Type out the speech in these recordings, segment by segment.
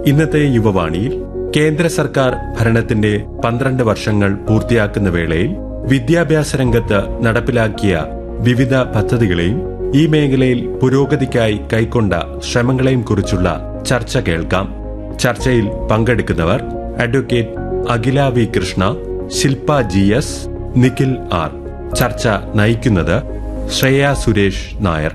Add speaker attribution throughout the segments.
Speaker 1: ഇന്നത്തെ യുവവാണിയിൽ കേന്ദ്ര സർക്കാർ ഭരണത്തിന്റെ പന്ത്രണ്ട് വർഷങ്ങൾ പൂർത്തിയാക്കുന്ന വേളയിൽ വിദ്യാഭ്യാസ രംഗത്ത് നടപ്പിലാക്കിയ വിവിധ പദ്ധതികളെയും ഈ മേഖലയിൽ പുരോഗതിക്കായി കൈക്കൊണ്ട ശ്രമങ്ങളെയും കുറിച്ചുള്ള ചർച്ച കേൾക്കാം ചർച്ചയിൽ പങ്കെടുക്കുന്നവർ advocate Akhila V Krishna Shilpa G S Nikhil R ചർച്ച നയിക്കുന്നത് ശ്രേയ സുരേഷ് നായർ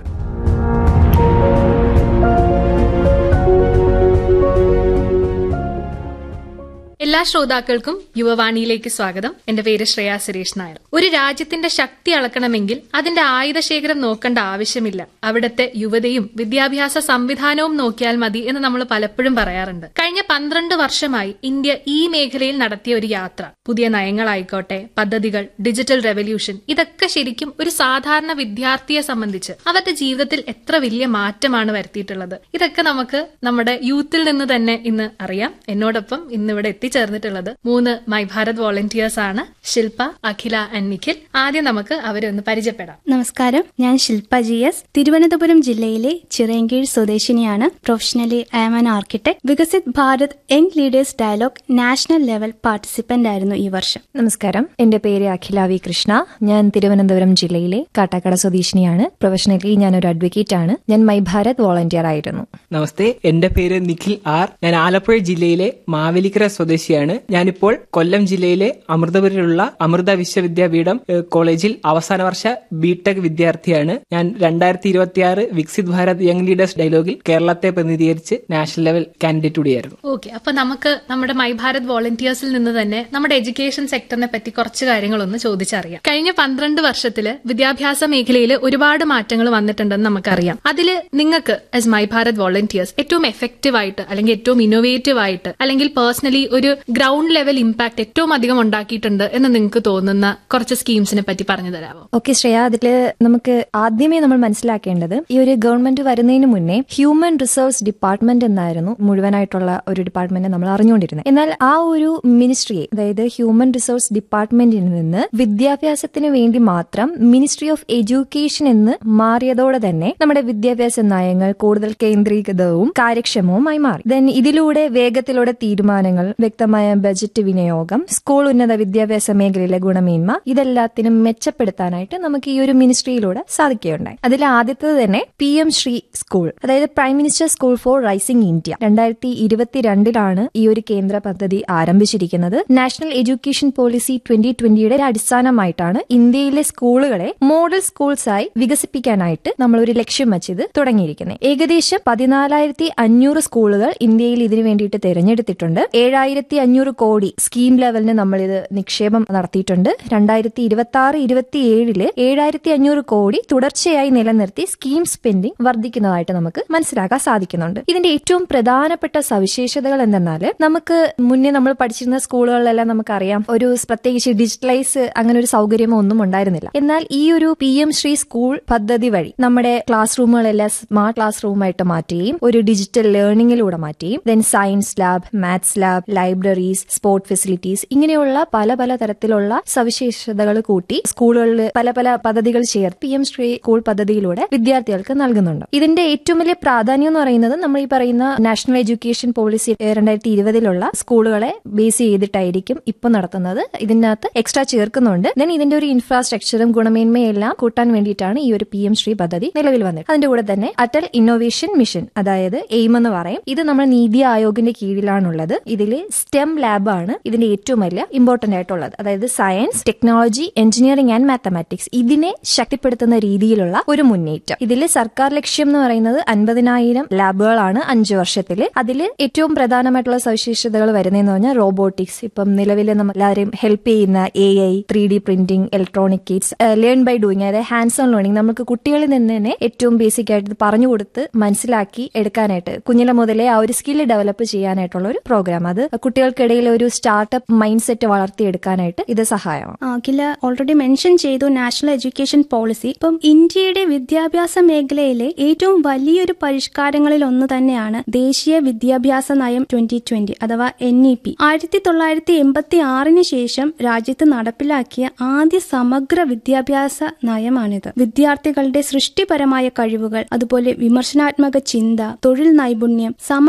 Speaker 2: എല്ലാ ശ്രോതാക്കൾക്കും യുവവാണിയിലേക്ക് സ്വാഗതം എന്റെ പേര് ശ്രേയ സുരേഷ് നായർ ഒരു രാജ്യത്തിന്റെ ശക്തി അളക്കണമെങ്കിൽ അതിന്റെ ആയുധശേഖരം നോക്കേണ്ട ആവശ്യമില്ല അവിടുത്തെ യുവതയും വിദ്യാഭ്യാസ സംവിധാനവും നോക്കിയാൽ മതി എന്ന് നമ്മൾ പലപ്പോഴും പറയാറുണ്ട് കഴിഞ്ഞ പന്ത്രണ്ട് വർഷമായി ഇന്ത്യ ഈ മേഖലയിൽ നടത്തിയ ഒരു യാത്ര പുതിയ നയങ്ങളായിക്കോട്ടെ പദ്ധതികൾ ഡിജിറ്റൽ റെവല്യൂഷൻ ഇതൊക്കെ ശരിക്കും ഒരു സാധാരണ വിദ്യാർത്ഥിയെ സംബന്ധിച്ച് അവരുടെ ജീവിതത്തിൽ എത്ര വലിയ മാറ്റമാണ് വരുത്തിയിട്ടുള്ളത് ഇതൊക്കെ നമുക്ക് നമ്മുടെ യൂത്തിൽ നിന്ന് തന്നെ ഇന്ന് അറിയാം എന്നോടൊപ്പം ഇന്നിവിടെ എത്തിച്ചേർന്നിട്ടുള്ളത് മൂന്ന് മൈ ഭാരത് വോളണ്ടിയേഴ്സ് ആണ് ശില്പ അഖില ആൻഡ് നിഖിൽ ആദ്യം നമുക്ക് അവരെ ഒന്ന് പരിചയപ്പെടാം
Speaker 3: നമസ്കാരം ഞാൻ ശില്പ ജി എസ് തിരുവനന്തപുരം ജില്ലയിലെ ചിറയൻകീഴ് സ്വദേശിനിയാണ് professionally I am an architect Viksit Bharat young leaders dialogue national level participant ആയിരുന്നു ഈ വർഷം
Speaker 4: നമസ്കാരം എന്റെ പേര് അഖില വി കൃഷ്ണ ഞാൻ തിരുവനന്തപുരം ജില്ലയിലെ കാട്ടാക്കട സ്വദേശിനിയാണ് പ്രൊഫഷണലി ഞാൻ ഒരു അഡ്വക്കേറ്റ് ആണ് ഞാൻ മൈ ഭാരത് വോളണ്ടിയർ ആയിരുന്നു
Speaker 5: നമസ്തേ എന്റെ പേര് നിഖിൽ ആർ ഞാൻ ആലപ്പുഴ ജില്ലയിലെ മാവേലിക്കര സ്വദേശിയാണ് ഞാനിപ്പോൾ കൊല്ലം ജില്ലയിലെ അമൃതപുരിലുള്ള അമൃത വിശ്വവിദ്യാപീഠം ഏഹ്, കോളേജിൽ അവസാന വർഷ ബിടെക് വിദ്യാർത്ഥിയാണ് ഞാൻ രണ്ടായിരത്തി ഇരുപത്തിയാറ് വികസിത് ഭാരത് യങ് ലീഡേഴ്സ് ഡയലോഗിൽ കേരളത്തെ പ്രതിനിധീകരിച്ച് നാഷണൽ ലെവൽ കാൻഡിഡേറ്റ് കൂടിയായിരുന്നു
Speaker 2: ഓക്കെ അപ്പൊ നമുക്ക് നമ്മുടെ മൈ ഭാരത് വോളണ്ടിയേഴ്സിൽ നിന്ന് തന്നെ നമ്മുടെ എഡ്യൂക്കേഷൻ സെക്ടറിനെ പറ്റി കുറച്ച് കാര്യങ്ങളൊന്ന് ചോദിച്ചറിയാം കഴിഞ്ഞ പന്ത്രണ്ട് വർഷത്തില് വിദ്യാഭ്യാസ മേഖലയിൽ ഒരുപാട് മാറ്റങ്ങൾ വന്നിട്ടുണ്ടെന്ന് നമുക്കറിയാം അതിൽ നിങ്ങൾക്ക് ആസ് മൈ ഭാരത് വോളണ്ടിയേഴ്സ് ഏറ്റവും എഫക്റ്റീവ് ആയിട്ട് അല്ലെങ്കിൽ ഏറ്റവും ഇന്നോവേറ്റീവ് ആയിട്ട് അല്ലെങ്കിൽ പേഴ്സണലി ഒരു ഗ്രൗണ്ട് ലെവൽ ഇമ്പാക്ട് ഏറ്റവും അധികം ഉണ്ടാക്കിയിട്ടുണ്ട് എന്ന് നിങ്ങൾക്ക് തോന്നുന്ന കുറച്ച് സ്കീംസിനെ പറ്റി പറഞ്ഞു തരാമോ
Speaker 4: ഓക്കെ ശ്രേയ അതില് നമുക്ക് ആദ്യമേ നമ്മൾ മനസ്സിലാക്കേണ്ടത് ഈ ഒരു ഗവൺമെന്റ് വരുന്നതിന് മുന്നേ ഹ്യൂമൻ റിസോഴ്സ് ഡിപ്പാർട്ട്മെന്റ് എന്നായിരുന്നു മുഴുവനായിട്ടുള്ള ഒരു ഡിപ്പാർട്ട്മെന്റ് നമ്മൾ അറിഞ്ഞുകൊണ്ടിരുന്നത് എന്നാൽ ആ ഒരു മിനിസ്ട്രിയെ അതായത് ഹ്യൂമൻ റിസോഴ്സ് ഡിപ്പാർട്ട്മെന്റിൽ നിന്ന് വിദ്യാഭ്യാസത്തിന് വേണ്ടി മാത്രം മിനിസ്ട്രി ഓഫ് എഡ്യൂക്കേഷൻ എന്ന് മാറിയതോടെ തന്നെ നമ്മുടെ വിദ്യാഭ്യാസ നയങ്ങൾ കൂടുതൽ കേന്ദ്രീകൃതവും കാര്യക്ഷമവുമായി മാറി ദെൻ ഇതിലൂടെ വേഗത്തിലൂടെ തീരുമാനങ്ങൾ വ്യക്തമായ ബജറ്റ് വിനിയോഗം സ്കൂൾ ഉന്നത വിദ്യാഭ്യാസ മേഖലയിലെ ഗുണമേന്മ ഇതെല്ലാത്തിനും മെച്ചപ്പെടുത്താനായിട്ട് നമുക്ക് ഈ ഒരു മിനിസ്ട്രിയിലൂടെ സാധിക്കുകയുണ്ടായി അതിൽ ആദ്യത്തേത് തന്നെ പി എം ശ്രീ സ്കൂൾ അതായത് prime minister school for rising India രണ്ടായിരത്തി ഇരുപത്തിരണ്ടിലാണ് ഈ ഒരു കേന്ദ്ര പദ്ധതി ആരംഭിച്ചിരിക്കുന്നത് നാഷണൽ എഡ്യൂക്കേഷൻ പോളിസി ട്വന്റി ട്വന്റിയുടെ അടിസ്ഥാനമായിട്ടാണ് ഇന്ത്യയിലെ സ്കൂളുകളെ മോഡൽ സ്കൂൾസായി വികസിപ്പിക്കാനായിട്ട് നമ്മൾ ഒരു ലക്ഷ്യം വച്ചത് തുടങ്ങിയിരിക്കുന്നത് ഏകദേശം പതിനാലായിരത്തി അഞ്ഞൂറ് സ്കൂളുകൾ ഇന്ത്യയിൽ ഇതിനു വേണ്ടിയിട്ട് തിരഞ്ഞെടുത്തിട്ടുണ്ട് ഏഴായിരത്തി അഞ്ഞൂറ് കോടി സ്കീം ലെവലിന് നമ്മൾ ഇത് നിക്ഷേപം നടത്തിയിട്ടുണ്ട് രണ്ടായിരത്തി ഇരുപത്തി ആറ് ഇരുപത്തിയേഴില് ഏഴായിരത്തി അഞ്ഞൂറ് കോടി തുടർച്ചയായി നിലനിർത്തി സ്കീം സ്പെൻഡിംഗ് വർദ്ധിക്കുന്നതായിട്ട് നമുക്ക് മനസ്സിലാക്കാൻ സാധിക്കുന്നുണ്ട് ഇതിന്റെ ഏറ്റവും പ്രധാനപ്പെട്ട സവിശേഷതകൾ എന്തെന്നാൽ നമുക്ക് മുന്നേ നമ്മൾ പഠിച്ചിരുന്ന സ്കൂളുകളിലെല്ലാം നമുക്കറിയാം ഒരു പ്രത്യേകിച്ച് ഡിജിറ്റലൈസ് അങ്ങനെ ഒരു സൗകര്യമോ ഒന്നും ഉണ്ടായിരുന്നില്ല എന്നാൽ ഈ ഒരു പി എം ശ്രീ സ്കൂൾ പദ്ധതി വഴി നമ്മുടെ ക്ലാസ് റൂമുകളെല്ലാം സ്മാർട്ട് ക്ലാസ് റൂമായിട്ട് മാറ്റുകയും ഒരു ഡിജിറ്റൽ ലേണിംഗിലൂടെ മാറ്റുകയും then science lab maths lab libraries sport facilities ഇങ്ങനെയുള്ള പല പല തരത്തിലുള്ള സവിശേഷതകൾ കൂട്ടി സ്കൂളുകളിൽ പല പല പദ്ധതികൾ ചേർത്ത് പി എം ശ്രീ സ്കൂൾ പദ്ധതിയിലൂടെ വിദ്യാർത്ഥികൾക്ക് നൽകുന്നുണ്ട് ഇതിന്റെ ഏറ്റവും വലിയ പ്രാധാന്യം എന്ന് പറയുന്നത് നമ്മൾ ഈ പറയുന്ന നാഷണൽ എഡ്യൂക്കേഷൻ പോളിസി രണ്ടായിരത്തി ഇരുപതിലുള്ള സ്കൂളുകളെ ബേസ് ചെയ്തിട്ടായിരിക്കും ഇപ്പൊ നടത്തുന്നത് ഇതിനകത്ത് എക്സ്ട്രാ ചേർക്കുന്നുണ്ട് ദെൻ ഇതിന്റെ ഒരു ഇൻഫ്രാസ്ട്രക്ചറും ഗുണമേന്മയും എല്ലാം കൂട്ടാൻ വേണ്ടിയിട്ടാണ് ഈ ഒരു പി എം ശ്രീ പദ്ധതി നിലവിൽ വന്നത് അതിന്റെ കൂടെ തന്നെ അറ്റൽ ഇന്നോവേഷൻ മിഷൻ അതായത് എയിം എന്ന് പറയും ഇത് നമ്മൾ നീതി ആയോഗിന്റെ കീഴിലാണുള്ളത് ഇതിൽ സ്റ്റെം ലാബാണ് ഇതിന്റെ ഏറ്റവും വലിയ ഇമ്പോർട്ടന്റ് ആയിട്ടുള്ളത് അതായത് science technology engineering and mathematics ഇതിനെ ശക്തിപ്പെടുത്തുന്ന രീതിയിലുള്ള ഒരു മുന്നേറ്റം ഇതിൽ സർക്കാർ ലക്ഷ്യം എന്ന് പറയുന്നത് അൻപതിനായിരം ലാബുകളാണ് അഞ്ചു വർഷത്തിൽ അതിൽ ഏറ്റവും പ്രധാനമായിട്ടുള്ള സവിശേഷതകൾ വരുന്നതെന്ന് പറഞ്ഞാൽ റോബോട്ടിക്സ് ഇപ്പം നിലവിൽ നമ്മൾ എല്ലാവരെയും ഹെൽപ്പ് ചെയ്യുന്ന A I three D printing electronic kits learn by doing അതായത് ഹാൻഡ്സ് ഓൺ ലേണിംഗ് നമുക്ക് കുട്ടികളിൽ നിന്ന് തന്നെ ഏറ്റവും ബേസിക് ആയിട്ട് ഇത് പറഞ്ഞു കൊടുത്ത് മനസ്സിലാക്കി എടുക്കാനായിട്ട് കുഞ്ഞിലെ മുതലേ ആ ഒരു സ്കില്ല് ഡെവലപ്പ് ചെയ്യാനായിട്ടുള്ള ഒരു പ്രോഗ്രാം അത് കുട്ടികൾക്കിടയിൽ ഒരു സ്റ്റാർട്ടപ്പ് മൈൻഡ് സെറ്റ് വളർത്തിയെടുക്കാനായിട്ട് ഇത് സഹായമാണ്
Speaker 3: അഖില ഓൾറെഡി മെൻഷൻ ചെയ്തു നാഷണൽ എഡ്യൂക്കേഷൻ പോളിസി ഇപ്പം ഇന്ത്യയുടെ വിദ്യാഭ്യാസ മേഖലയിലെ ഏറ്റവും വലിയൊരു പരിഷ്കാരങ്ങളിൽ ഒന്ന് തന്നെയാണ് ദേശീയ വിദ്യാഭ്യാസ നയം ട്വന്റി ട്വന്റി അഥവാ എൻ ഇ പി ആയിരത്തി തൊള്ളായിരത്തി എൺപത്തി ആറിന് ശേഷം രാജ്യത്ത് നടപ്പിലാക്കിയ ആദ്യ സമഗ്ര വിദ്യാഭ്യാസ നയമാണിത് വിദ്യാർത്ഥികളുടെ സൃഷ്ടിപരമായ കഴിവുകൾ അതുപോലെ വിമർശനാത്മക ചിന്ത തൊഴിൽ നൈപുണ്യം സമ